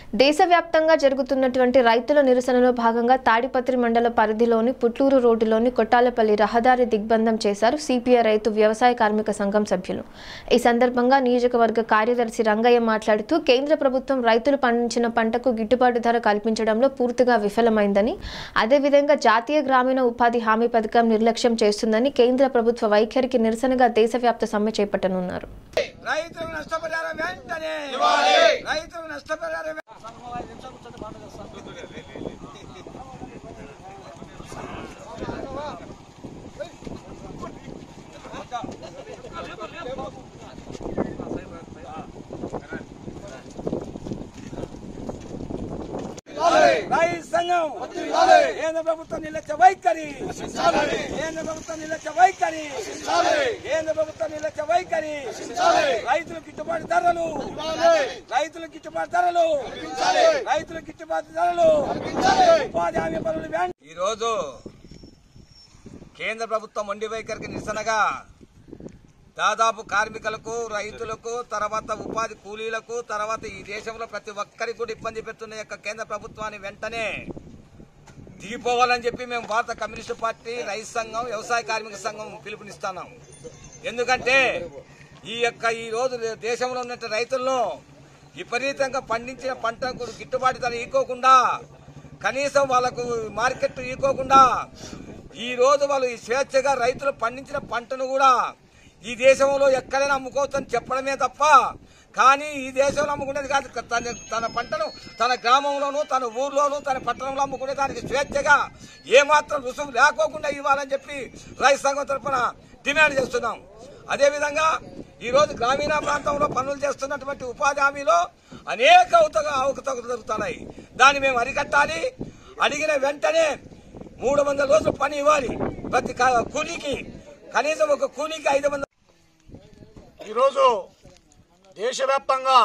దేశవ్యాప్తంగా జరుగుతున్నటువంటి రైతుల నిరసనలో భాగంగా తాడిపత్రి మండల పరిధిలోని పుట్లూరు రోడ్డులోని కొట్టాలపల్లి రహదారి దిగ్బంధం చేశారు సిపిఐ రైతు వ్యవసాయ కార్మిక సంఘం సభ్యులు ఈ సందర్భంగా నియోజకవర్గ కార్యదర్శి రంగయ్య మాట్లాడుతూ కేంద్ర ప్రభుత్వం రైతులు పండించిన పంటకు గిట్టుబాటు ధర కల్పించడంలో పూర్తిగా విఫలమైందని అదేవిధంగా జాతీయ గ్రామీణ ఉపాధి హామీ పథకం నిర్లక్ష్యం చేస్తుందని కేంద్ర ప్రభుత్వ వైఖరికి నిరసనగా దేశవ్యాప్త సమ్మె చేపట్టనున్నారు రైతులకు నష్టపరిహారం వెంటనే రైతులకు నష్టపరిహారం వెం- రైతు సంఘం కేంద్ర ప్రభుత్వం నిర్లక్ష్య వైఖరి కేంద్ర ప్రభుత్వం నిర్లక్ష్య వైఖరి కేంద్ర ప్రభుత్వం నిర్లక్ష్య వైఖరి రైతులకు గిట్టుబాటు ధరలు రైతులకు గిట్టుబాటు ధరలు రైతులకు గిట్టుబాటు ధరలు ఉపాధి హామీ పనులు వెంట- ఈ రోజు కేంద్ర ప్రభుత్వం మొండి వైఖరికి నిరసనగా దాదాపు కార్మికులకు రైతులకు తర్వాత ఉపాధి కూలీలకు తర్వాత ఈ దేశంలో ప్రతి ఒక్కరికి కూడా ఇబ్బంది పెడుతున్న యొక్క కేంద్ర ప్రభుత్వాన్ని వెంటనే దిగిపోవాలని చెప్పి మేము భారత కమ్యూనిస్టు పార్టీ రైతు సంఘం వ్యవసాయ కార్మిక సంఘం పిలుపునిస్తున్నాం ఎందుకంటే ఈ యొక్క ఈ రోజు దేశంలో ఉన్న రైతులను విపరీతంగా పండించిన పంటకు గిట్టుబాటు ధర ఈకోకుండా కనీసం వాళ్ళకు మార్కెట్ ఈకోకుండా ఈ రోజు వాళ్ళు ఈ స్వేచ్ఛగా రైతులు పండించిన పంటను కూడా ఈ దేశంలో ఎక్కడైనా అమ్ముకోవచ్చని చెప్పడమే తప్ప కానీ ఈ దేశంలో అమ్ముకునేది కాదు తన తన పంటను తన గ్రామంలోనూ తన ఊర్లోనూ తన పట్టణంలో అమ్ముకునే దానికి స్వేచ్ఛగా ఏమాత్రం రుసుము లేకోకుండా ఇవ్వాలని చెప్పి రైతు సంఘం తరఫున డిమాండ్ చేస్తున్నాం అదేవిధంగా ఈ రోజు గ్రామీణ ప్రాంతంలో పనులు చేస్తున్నటువంటి ఉపాధి హామీలో అనేక అవతగా అవకతవకలు జరుగుతున్నాయి దాన్ని మేము అరికట్టాలి అడిగిన వెంటనే మూడు వందల రోజులు పని ఇవ్వాలి ప్రతి క- కూలీకి కనీసం ఒక కూలీకి ఐదు వందల ఈరోజు దేశవ్యాప్తంగా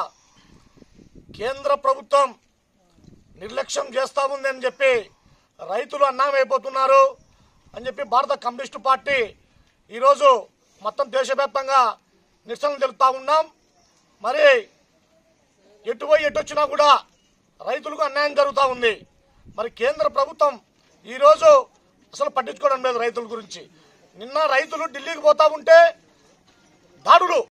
కేంద్ర ప్రభుత్వం నిర్లక్ష్యం చేస్తా ఉందని చెప్పి రైతులు అన్నామైపోతున్నారు అని చెప్పి భారత కమ్యూనిస్టు పార్టీ ఈరోజు మొత్తం దేశవ్యాప్తంగా నిరసనలు తెలుపుతా ఉన్నాం మరి ఎటుపోయి ఎటొచ్చినా కూడా రైతులకు అన్యాయం జరుగుతూ ఉంది మరి కేంద్ర ప్రభుత్వం ఈరోజు అసలు పట్టించుకోవడం లేదు రైతుల గురించి నిన్న రైతులు ఢిల్లీకి పోతా ఉంటే దాడులు